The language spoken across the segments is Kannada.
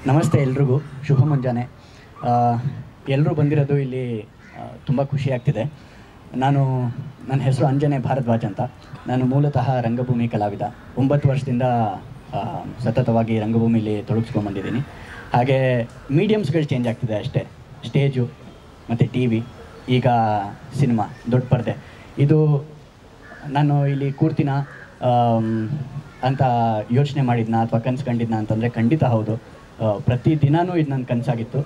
ನಮಸ್ತೆ ಎಲ್ರಿಗೂ ಶುಭ ಮುಂಜಾನೆ ಎಲ್ಲರೂ ಬಂದಿರೋದು ಇಲ್ಲಿ ತುಂಬ ಖುಷಿ ಆಗ್ತಿದೆ ನಾನು ನನ್ನ ಹೆಸರು ಅಂಜನೆ ಭಾರದ್ವಾಜ್ ಅಂತ ನಾನು ಮೂಲತಃ ರಂಗಭೂಮಿ ಕಲಾವಿದ ಒಂಬತ್ತು ವರ್ಷದಿಂದ ಆ, ಸತತವಾಗಿ ರಂಗಭೂಮಿಲಿ ತೊಡಗಿಸ್ಕೊಂಡ್ಬಂದಿದ್ದೀನಿ ಹಾಗೆ ಮೀಡಿಯಮ್ಸ್ಗಳು ಚೇಂಜ್ ಆಗ್ತಿದೆ ಅಷ್ಟೇ ಸ್ಟೇಜು ಮತ್ತು ಟಿ ವಿ ಈಗ ಸಿನಿಮಾ ದೊಡ್ಡ ಪರ್ದೆ ಇದು ನಾನು ಇಲ್ಲಿ ಕೂರ್ತಿನ ಆಮ್, ಅಂತ ಯೋಚನೆ ಮಾಡಿದ್ನ ಅಥವಾ ಕನ್ಸು ಕಂಡಿದ್ನ ಅಂತಂದರೆ ಖಂಡಿತ ಹೌದು ಆ, ಪ್ರತಿ ದಿನಾನೂ ಇದು ನನ್ನ ಕನಸಾಗಿತ್ತು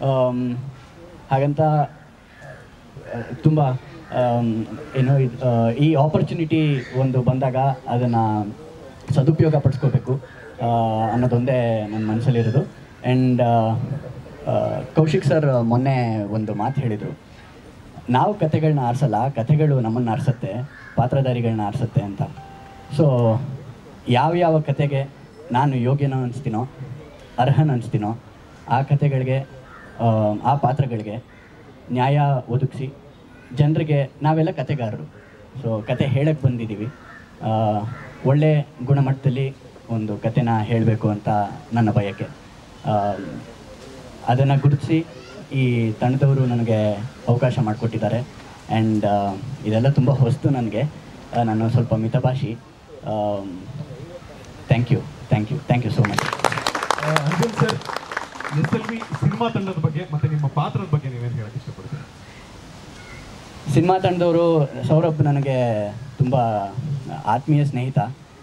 ಹಾಗಂತ ತುಂಬ ಏನು ಇದ್- ಆ, ಈ ಆಪರ್ಚುನಿಟಿ ಒಂದು ಬಂದಾಗ ಅದನ್ನು ಸದುಪಯೋಗ ಪಡಿಸ್ಕೋಬೇಕು ಆ, ಅನ್ನೋದೊಂದೇ ನನ್ನ ಮನಸ್ಸಲ್ಲಿರೋದು ಆ್ಯಂಡ್ ಕೌಶಿಕ್ ಸರ್ ಮೊನ್ನೆ ಒಂದು ಮಾತು ಹೇಳಿದರು ನಾವು ಕತೆಗಳನ್ನ ಆರಿಸಲ್ಲ ಕತೆಗಳು ನಮ್ಮನ್ನು ಆರಿಸುತ್ತೆ ಪಾತ್ರಧಾರಿಗಳನ್ನ ಆರಿಸುತ್ತೆ ಅಂತ ಸೊ ಯಾವ್ಯಾವ ಕತೆಗೆ ನಾನು ಯೋಗ್ಯನೋ ಅನಿಸ್ತೀನೋ ಅರ್ಹನ ಅನಿಸ್ತೀನೋ ಆ ಕತೆಗಳಿಗೆ ಆ, ಆ ಪಾತ್ರಗಳಿಗೆ ನ್ಯಾಯ ಒದಗಿಸಿ ಜನರಿಗೆ ನಾವೆಲ್ಲ ಕತೆಗಾರರು ಸೊ ಕತೆ ಹೇಳಕ್ಕೆ ಬಂದಿದ್ದೀವಿ ಆ, ಒಳ್ಳೆ ಗುಣಮಟ್ಟದಲ್ಲಿ ಒಂದು ಕತೆನ ಹೇಳಬೇಕು ಅಂತ ನನ್ನ ಬಯಕೆ ಅದನ್ನು ಗುರುತಿಸಿ ಈ ತಂಡದವರು ನನಗೆ ಅವಕಾಶ ಮಾಡಿಕೊಟ್ಟಿದ್ದಾರೆ ಆ್ಯಂಡ್ ಇದೆಲ್ಲ ತುಂಬ ಹೊಸತು ನನಗೆ ಆ, ನಾನು ಸ್ವಲ್ಪ ಮಿತಭಾಷಿ thank you thank you thank you so much Anjan sir S L V cinema ತಂಡದ ಬಗ್ಗೆ ಮತ್ತೆ ನಿಮ್ಮ ಪಾತ್ರದ ಬಗ್ಗೆ ನೀವೇನು ಹೇಳಕ್ ಇಷ್ಟಪಡ್ತೀರಾ ಸಿನಿಮಾ ತಂಡದವರು ಸೌರಭ್ ನನಗೆ ತುಂಬ ಆತ್ಮೀಯ ಸ್ನೇಹಿತ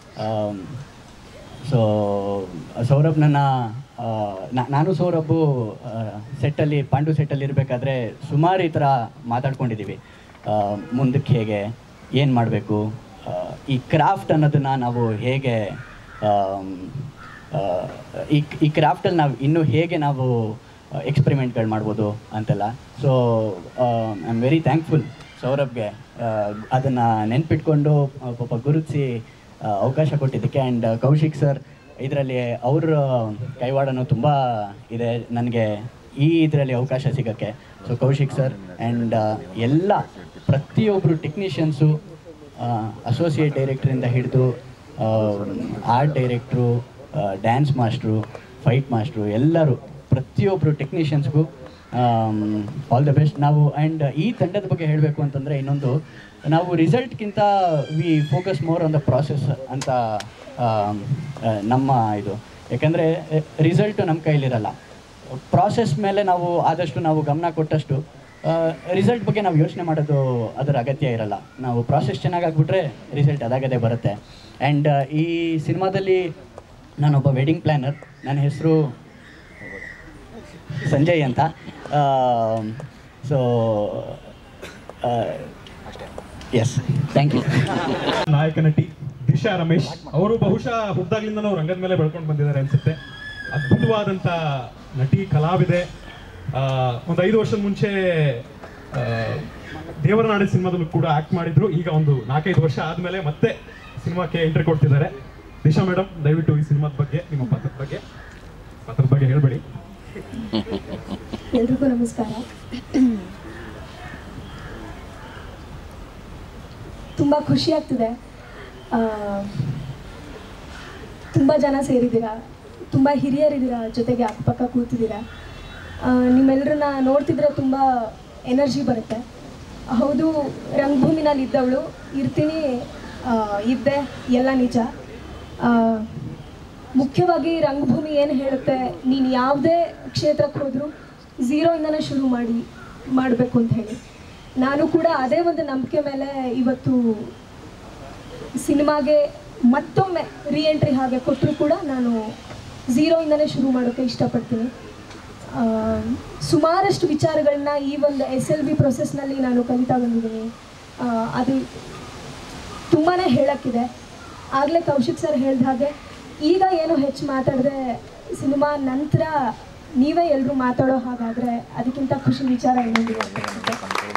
ಸೊ ಸೌರಭ್ ನನ್ನ ಆ, ನಾ- ನಾನು ಸೌರಭು ಸೆಟ್ಟಲ್ಲಿ ಪಾಂಡು ಸೆಟ್ಟಲ್ಲಿ ಇರಬೇಕಾದ್ರೆ ಸುಮಾರು ಈ ಥರ ಮಾತಾಡ್ಕೊಂಡಿದ್ದೀವಿ ಆ, ಮುಂದಕ್ಕೆ ಹೇಗೆ ಏನು ಮಾಡಬೇಕು ಈ ಕ್ರಾಫ್ಟ್ ಅನ್ನೋದನ್ನು ನಾವು ಹೇಗೆ ಆಮ್, ಆ, ಈ ಈ ಕ್ರಾಫ್ಟಲ್ಲಿ ನಾವು ಇನ್ನೂ ಹೇಗೆ ನಾವು ಎಕ್ಸ್ಪೆರಿಮೆಂಟ್ಗಳು ಮಾಡ್ಬೋದು ಅಂತೆಲ್ಲ so I am very thankful ಸೌರಭ್ಗೆ ಅದನ್ನು ನೆನ್ಪಿಟ್ಕೊಂಡು ಆ, ಪಾಪ ಗುರುತಿಸಿ ಅವಕಾಶ ಕೊಟ್ಟಿದ್ದಕ್ಕೆ ಆ್ಯಂಡ್ ಕೌಶಿಕ್ ಸರ್ ಇದರಲ್ಲಿ ಅವ್ರ ಕೈವಾಡನೂ ತುಂಬ ಇದೆ ನನಗೆ ಈ ಇದರಲ್ಲಿ ಅವಕಾಶ ಸಿಗೋಕ್ಕೆ ಸೊ ಕೌಶಿಕ್ ಸರ್ ಆ್ಯಂಡ್ ಎಲ್ಲ ಪ್ರತಿಯೊಬ್ಬರು ಟೆಕ್ನಿಷಿಯನ್ಸು ಅಸೋಸಿಯೇಟ್ ಡೈರೆಕ್ಟ್ರಿಂದ ಹಿಡಿದು art director dance master fight master ಎಲ್ಲರೂ ಪ್ರತಿಯೊಬ್ಬರು ಟೆಕ್ನಿಷಿಯನ್ಸ್ಗೂ ಆಲ್ ದ ಬೆಸ್ಟ್ ನಾವು ಆ್ಯಂಡ್ ಈ ತಂಡದ ಬಗ್ಗೆ ಹೇಳಬೇಕು ಅಂತಂದರೆ ಇನ್ನೊಂದು ನಾವು ರಿಸಲ್ಟ್ಗಿಂತ we focus more on the process ಅಂತ ಆಮ್, ಆ, ನಮ್ಮ ಇದು ಯಾಕಂದರೆ ರಿಸಲ್ಟು ನಮ್ಮ ಕೈಲಿರಲ್ಲ ಪ್ರಾಸೆಸ್ ಮೇಲೆ ನಾವು ಆದಷ್ಟು ನಾವು ಗಮನ ಕೊಟ್ಟಷ್ಟು ರಿಸಲ್ಟ್ ಬಗ್ಗೆ ನಾವು ಯೋಚನೆ ಮಾಡೋದು ಅದರ ಅಗತ್ಯ ಇರಲ್ಲ ನಾವು ಪ್ರಾಸೆಸ್ ಚೆನ್ನಾಗಾಗ್ಬಿಟ್ರೆ ರಿಸಲ್ಟ್ ಅದಾಗದೇ ಬರುತ್ತೆ ಆ್ಯಂಡ್ ಈ ಸಿನಿಮಾದಲ್ಲಿ ನಾನೊಬ್ಬ ವೆಡ್ಡಿಂಗ್ ಪ್ಲ್ಯಾನರ್ ನನ್ನ ಹೆಸರು ಸಂಜಯ್ ಅಂತ ಸೊ ಎಸ್ ಥ್ಯಾಂಕ್ ಯು ನಾಯಕ ನಟಿ ದಿಶಾ ರಮೇಶ್ ಅವರು ಬಹುಶಃ ಹುದ್ದಾಗ್ಲಿಂದ ನಾವು ರಂಗದ ಮೇಲೆ ಬೆಳ್ಕೊಂಡು ಬಂದಿದ್ದಾರೆ ಅನ್ಸುತ್ತೆ ಅದ್ಭುತವಾದಂಥ ನಟಿ ಕಲಾವಿದೆ ಆ, ಒಂದು ಐದು ವರ್ಷದ ಮುಂಚೆ ಆ, ದೇವರ ನಾಡು ಸಿನಿಮಾದಲ್ಲೂ ಕೂಡ ಆಕ್ಟ್ ಮಾಡಿದ್ರು ಈಗ ಒಂದು ನಾಲ್ಕೈದು ವರ್ಷ ಆದ್ಮೇಲೆ ಮತ್ತೆ ಸಿನಿಮಾಕ್ಕೆ ಎಂಟ್ರಿ ಕೊಡ್ತಿದ್ದಾರೆ ದಿಶಾ ಮೇಡಮ್ ದಯವಿಟ್ಟು ಈ ಸಿನಿಮಾದ ಬಗ್ಗೆ ನಿಮ್ಮ ಪಾತ್ರದ ಬಗ್ಗೆ ಪಾತ್ರದ ಬಗ್ಗೆ ಹೇಳ್ಬೇಡಿ ಎಲ್ರಿಗೂ ನಮಸ್ಕಾರ ತುಂಬ ಖುಷಿ ಆಗ್ತಿದೆ ಆ, ತುಂಬ ಜನ ಸೇರಿದ್ದೀರಾ ತುಂಬ ಹಿರಿಯರಿದ್ದೀರಾ ಜೊತೆಗೆ ಅಕ್ಕಪಕ್ಕ ಕೂತಿದ್ದೀರಾ ಆ, ನಿಮ್ಮೆಲ್ಲರನ್ನ ನೋಡ್ತಿದ್ರೆ ತುಂಬ ಎನರ್ಜಿ ಬರುತ್ತೆ ಹೌದು ರಂಗಭೂಮಿನಲ್ಲಿ ಇದ್ದವಳು ಇರ್ತೀನಿ ಆ, ಇದ್ದೆ ಎಲ್ಲ ನಿಜ ಆ, ಮುಖ್ಯವಾಗಿ ರಂಗಭೂಮಿ ಏನು ಹೇಳುತ್ತೆ ನೀನು ಯಾವುದೇ ಕ್ಷೇತ್ರಕ್ಕೆ ಹೋದರೂ ಝೀರೋಯಿಂದನೇ ಶುರು ಮಾಡಿ ಮಾಡಬೇಕು ಅಂತ ಹೇಳಿ ನಾನು ಕೂಡ ಅದೇ ಒಂದು ನಂಬಿಕೆ ಮೇಲೆ ಇವತ್ತು ಸಿನಿಮಾಗೆ ಮತ್ತೊಮ್ಮೆ ರೀ ಎಂಟ್ರಿ ಹಾಗೆ ಕೊಟ್ಟರು ಕೂಡ ನಾನು ಝೀರೋಯಿಂದನೇ ಶುರು ಮಾಡೋಕ್ಕೆ ಇಷ್ಟಪಡ್ತೀನಿ ಆ, ಸುಮಾರಷ್ಟು ವಿಚಾರಗಳನ್ನ ಈ ಒಂದು ಎಸ್ ಎಲ್ ಬಿ ಪ್ರೊಸೆಸ್ನಲ್ಲಿ ನಾನು ಕಲಿತಾ ಬಂದಿದ್ದೀನಿ ಆ, ಅದು ತುಂಬಾ ಹೇಳೋಕ್ಕಿದೆ ಆಗಲೇ ಕೌಶಿಕ್ ಸರ್ ಹೇಳ್ದ ಹಾಗೆ ಈಗ ಏನು ಹೆಚ್ಚು ಮಾತಾಡಿದ್ರೆ ಸಿನಿಮಾ ನಂತರ ನೀವೇ ಎಲ್ಲರೂ ಮಾತಾಡೋ ಹಾಗಾದರೆ ಅದಕ್ಕಿಂತ ಖುಷಿ ವಿಚಾರ ಇನ್ನೊಂದಿದೆ ಅಂತ ಅನ್ಸುತ್ತೆ.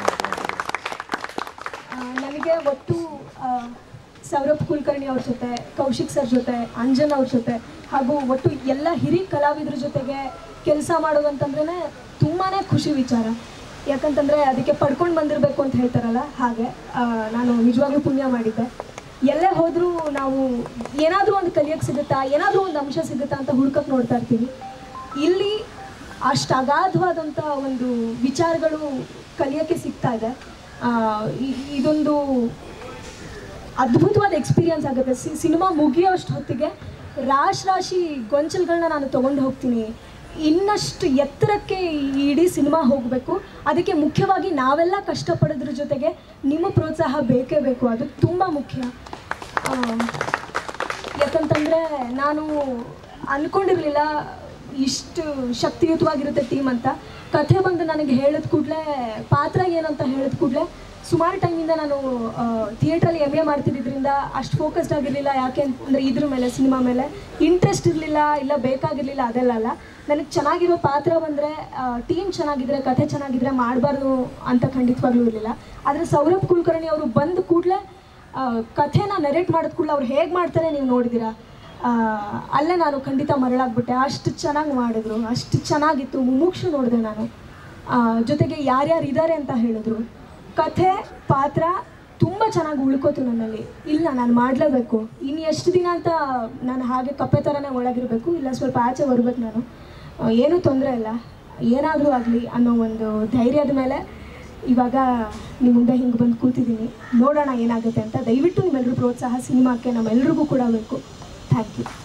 ಆ, ನನಗೆ ಒಟ್ಟು ಆ, ಸೌರಭ್ ಕುಲಕರ್ಣಿ ಅವ್ರ ಜೊತೆ ಕೌಶಿಕ್ ಸರ್ ಜೊತೆ ಅಂಜನ್ ಅವ್ರ ಜೊತೆ ಹಾಗೂ ಒಟ್ಟು ಎಲ್ಲ ಹಿರಿಯ ಕಲಾವಿದ್ರ ಜೊತೆಗೆ ಕೆಲಸ ಮಾಡೋದಂತಂದ್ರೆ ತುಂಬಾ ಖುಷಿ ವಿಚಾರ ಯಾಕಂತಂದರೆ ಅದಕ್ಕೆ ಪಡ್ಕೊಂಡು ಬಂದಿರಬೇಕು ಅಂತ ಹೇಳ್ತಾರಲ್ಲ ಹಾಗೆ ಆ, ನಾನು ನಿಜವಾಗ್ಲೂ ಪುಣ್ಯ ಮಾಡಿದ್ದೆ ಎಲ್ಲೇ ಹೋದರೂ ನಾವು ಏನಾದರೂ ಒಂದು ಕಲಿಯೋಕ್ಕೆ ಸಿಗುತ್ತಾ ಏನಾದರೂ ಒಂದು ಅಂಶ ಸಿಗುತ್ತಾ ಅಂತ ಹುಡ್ಕಕ್ಕೆ ನೋಡ್ತಾ ಇರ್ತೀವಿ ಇಲ್ಲಿ ಅಷ್ಟು ಅಗಾಧವಾದಂಥ ಒಂದು ವಿಚಾರಗಳು ಕಲಿಯೋಕ್ಕೆ ಸಿಗ್ತಾ ಇದೆ ಆ, ಇ- ಇದೊಂದು ಅದ್ಭುತವಾದ ಎಕ್ಸ್ಪೀರಿಯನ್ಸ್ ಆಗುತ್ತೆ ಸಿ ಸಿನಿಮಾ ಮುಗಿಯೋಷ್ಟು ಹೊತ್ತಿಗೆ ರಾಶಿ ರಾಶಿ ಗೊಂಚಲುಗಳನ್ನ ನಾನು ತೊಗೊಂಡು ಹೋಗ್ತೀನಿ ಇನ್ನಷ್ಟು ಎತ್ತರಕ್ಕೆ ಈ ಇಡೀ ಸಿನಿಮಾ ಹೋಗಬೇಕು ಅದಕ್ಕೆ ಮುಖ್ಯವಾಗಿ ನಾವೆಲ್ಲ ಕಷ್ಟಪಡೋದ್ರ ಜೊತೆಗೆ ನಿಮ್ಮ ಪ್ರೋತ್ಸಾಹ ಬೇಕೇ ಬೇಕು ಅದು ತುಂಬ ಮುಖ್ಯ ಆ, ಯಾಕಂತಂದರೆ ನಾನು ಅಂದ್ಕೊಂಡಿರಲಿಲ್ಲ ಇಷ್ಟು ಶಕ್ತಿಯುತವಾಗಿರುತ್ತೆ ಟೀಮ್ ಅಂತ ಕಥೆ ಬಂದು ನನಗೆ ಹೇಳಿದ ಕೂಡಲೇ ಪಾತ್ರ ಏನಂತ ಹೇಳಿದ ಕೂಡಲೇ ಸುಮಾರು ಟೈಮಿಂದ ನಾನು ಥಿಯೇಟ್ರಲ್ಲಿ ಎಮ್ ಎ ಮಾಡ್ತಿದ್ದರಿಂದ ಅಷ್ಟು ಫೋಕಸ್ಡ್ ಆಗಿರಲಿಲ್ಲ ಯಾಕೆ ಅಂದರೆ ಇದ್ರ ಮೇಲೆ ಸಿನಿಮಾ ಮೇಲೆ ಇಂಟ್ರೆಸ್ಟ್ ಇರಲಿಲ್ಲ ಇಲ್ಲ ಬೇಕಾಗಿರಲಿಲ್ಲ ಅದೆಲ್ಲ ಅಲ್ಲ ನನಗೆ ಚೆನ್ನಾಗಿರೋ ಪಾತ್ರ ಬಂದರೆ ಟೀಮ್ ಚೆನ್ನಾಗಿದ್ರೆ ಕಥೆ ಚೆನ್ನಾಗಿದ್ರೆ ಮಾಡಬಾರ್ದು ಅಂತ ಖಂಡಿತವಾಗ್ಲೂ ಇರಲಿಲ್ಲ ಆದರೆ ಸೌರಭ್ ಕುಲಕರ್ಣಿ ಅವರು ಬಂದ ಕೂಡಲೇ ಕಥೆನ ನೆರೇಟ್ ಮಾಡಿದ ಕೂಡಲೇ ಅವ್ರು ಹೇಗೆ ಮಾಡ್ತಾರೆ ನೀವು ನೋಡಿದ್ದೀರಾ ಆ, ಅಲ್ಲೇ ನಾನು ಖಂಡಿತ ಮರಳಾಗ್ಬಿಟ್ಟೆ ಅಷ್ಟು ಚೆನ್ನಾಗಿ ಮಾಡಿದ್ರು ಅಷ್ಟು ಚೆನ್ನಾಗಿತ್ತು ಮುಮುಕ್ಷು ನೋಡಿದೆ ನಾನು ಆ, ಜೊತೆಗೆ ಯಾರ್ಯಾರು ಇದ್ದಾರೆ ಅಂತ ಹೇಳಿದ್ರು ಕಥೆ ಪಾತ್ರ ತುಂಬ ಚೆನ್ನಾಗಿ ಉಳ್ಕೋತು ನನ್ನಲ್ಲಿ ಇಲ್ಲ ನಾನು ಮಾಡಲೇಬೇಕು ಇನ್ನು ಎಷ್ಟು ದಿನ ಅಂತ ನಾನು ಹಾಗೆ ಕಪ್ಪೆ ಥರನೇ ಒಳಗಿರಬೇಕು ಇಲ್ಲ ಸ್ವಲ್ಪ ಆಚೆ ಬರ್ಬೇಕು ನಾನು ಆ, ಏನೂ ತೊಂದರೆ ಇಲ್ಲ ಏನಾದರೂ ಆಗಲಿ ಅನ್ನೋ ಒಂದು ಧೈರ್ಯದ ಮೇಲೆ ಇವಾಗ ನಿಮ್ಮ ಮುಂದೆ ಹಿಂಗೆ ಬಂದು ಕೂತಿದ್ದೀನಿ ನೋಡೋಣ ಏನಾಗುತ್ತೆ ಅಂತ ದಯವಿಟ್ಟು ನಿಮ್ಮೆಲ್ಲರೂ ಪ್ರೋತ್ಸಾಹ ಸಿನಿಮಾಕ್ಕೆ ನಮ್ಮೆಲ್ರಿಗೂ ಕೂಡ ಬೇಕು ಥ್ಯಾಂಕ್ ಯು